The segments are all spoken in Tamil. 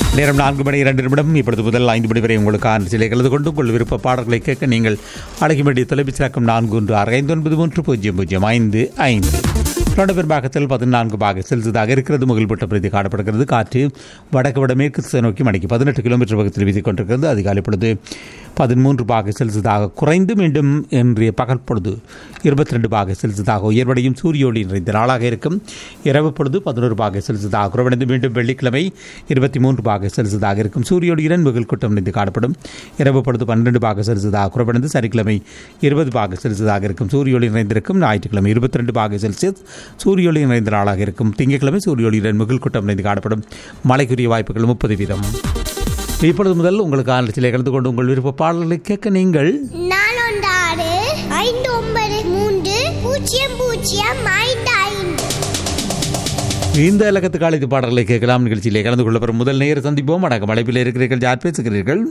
நேரம் நான்கு மணி இரண்டு நிமிடம் இப்பொழுது முதல் ஐந்து மணி வரை உங்களுக்கு சிலை கலந்து கொண்டு உங்கள் விருப்ப பாடல்களை கேட்க நீங்கள் அழைக்க வேண்டிய தொலைபேசி இலக்கம் நான்கு ஒன்று ஆறு ஐந்து ஒன்பது மூன்று பூஜ்ஜியம் பூஜ்ஜியம் ஐந்து ஐந்து தொடர்பெர் பாகத்தில் பதினான்கு பாக செல்சியஸாக இருக்கிறது முகில்பட்ட பிரதி காணப்படுகிறது காற்று வடக்கு வடமேற்கு திசை நோக்கி மணிக்கு பதினெட்டு கிலோமீட்டர் வேகத்தில் வீசிக் கொண்டிருக்கிறது அதிகாலை பொழுது பதிமூன்று பாக செல்சியஸாக குறைந்து மீண்டும் இன்றைய பகல் பொழுது இருபத்தி ரெண்டு பாக செல்சியஸாக உயர்வடையும் சூரிய ஒளி நிறைந்த நாளாக இருக்கும் இரவு பொழுது பதினோரு பாக செல்சியஸாக குறைவடைந்து மீண்டும் வெள்ளிக்கிழமை இருபத்தி மூன்று பாக செல்சியஸாக இருக்கும் சூரிய ஒளியுடன் முகில் கூட்டம் நிறைந்து காணப்படும் இரவு பொழுது பன்னிரண்டு பாக செல்சியஸாக குறைவடைந்து சனிக்கிழமை இருபது பாக செல்சியஸாக இருக்கும் சூரிய ஒளி நிறைந்திருக்கும் ஞாயிற்றுக்கிழமை இருபத்தி ரெண்டு பாக செல்சியஸ் சூரிய ஒளி நிறைந்த நாளாக இருக்கும் திங்கட்கிழமை சூரிய ஒளியுடன் முகில் கூட்டம் நிறைந்து காணப்படும் மழைக்குரிய வாய்ப்புகள் முப்பது வீதம் இப்பொழுது முதல் உங்களுக்கு ஆலோசனை கலந்து கொண்டு உங்கள் விருப்ப பாடல்களை கேட்க நீங்கள் நான் ஒன்றாறு ஐந்து ஒன்பது மூன்று பூஜ்ஜியம் பூஜ்ஜியம் ஐந்து ஐந்து இந்த இலக்கத்துக்கு அழைத்து பாடல்களை கேட்கலாம் நிகழ்ச்சியிலே கலந்து கொள்ள பெறும் முதல் நேர சந்திப்போம் வணக்கம் அழைப்பில் இருக்கிறீர்கள் யார் பேசுகிறீர்கள்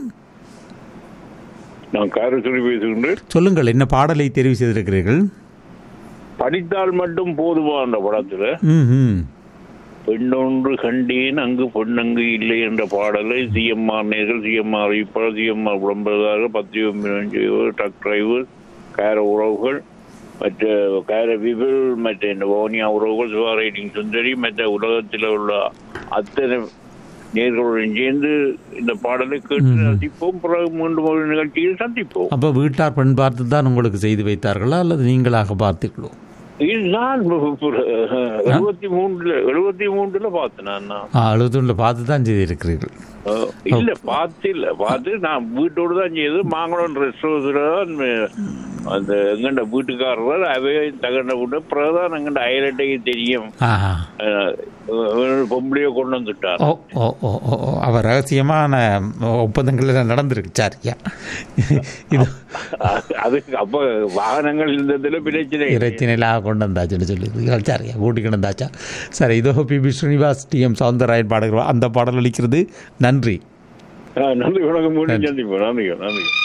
நான் காரசுரி பேசுகின்றேன் சொல்லுங்கள் என்ன பாடலை தெரிவு செய்திருக்கிறீர்கள் படித்தால் மட்டும் போதுமா அந்த படத்துல ம் ம் பெண்ணொன்று கண்டேன் அங்கு பொன்னங்கு இல்லை என்ற பாடலை சிஎம்ஆர் நேர்கள் சிஎம்ஆர் இப்ப சிஎம்ஆர் விளம்பரதாரர் பத்தியம் செய்வர் ட்ரக் டிரைவர் கார உறவுகள் மற்ற கார விபில் மற்ற இந்த ஓனியா உறவுகள் சிவா ரைட்டிங் சுந்தரி மற்ற உலகத்தில் உள்ள அத்தனை நேர்களுடன் சேர்ந்து இந்த பாடலை கேட்டு ரசிப்போம் பிறகு மீண்டும் ஒரு நிகழ்ச்சியில் சந்திப்போம் அப்போ வீட்டார் பெண் பார்த்து தான் உங்களுக்கு செய்து வைத்தார்களா அல்லது நீங்களாக பார்த்தீர்களோ இது நான் எழுபத்தி மூணுல எழுபத்தி மூன்றுல பார்த்தேன் நான் நான். ஆ அழுதுண்டில் பார்த்து தான் செய்திருக்கிறீர்கள் அஹ், இல்ல பார்த்து இல்ல பார்த்து நான் வீட்டோடு தான் செய்து மாங்கலம் ரெஸ்டோரன்ஸ்ல அந்த எங்கண்ட வீட்டுக்காரர் அவே தகண்ட விட்டு பிறகுதான் எங்கண்ட அயலட்டைக்கு தெரியும் ஆஹா அஹ், ஒரு பொம்பளைய கொண்டு வந்துட்டார் ஓ ஓ ஓ ஓ ஓ. அவர் ரகசியமான ஒப்பந்தங்கள் எல்லாம் நடந்திருக்கு சரியா இது அதுக்கு அப்ப வாகனங்கள் இருந்ததுல பிரச்சனை இல்லை. பிரச்சனையிலாக கொண்டு வந்தாச்சுன்னு சொல்லி சரியா கூட்டிக்கிட்டு வந்தாச்சா சரி இதோ P B Srinivas T M Soundararajan பாடுகிறோம் அந்த பாடல் அளிக்கிறது நன்றி அஹ், நன்றி வணக்கம் மீண்டும் சந்திப்போம் நன்றி நன்றி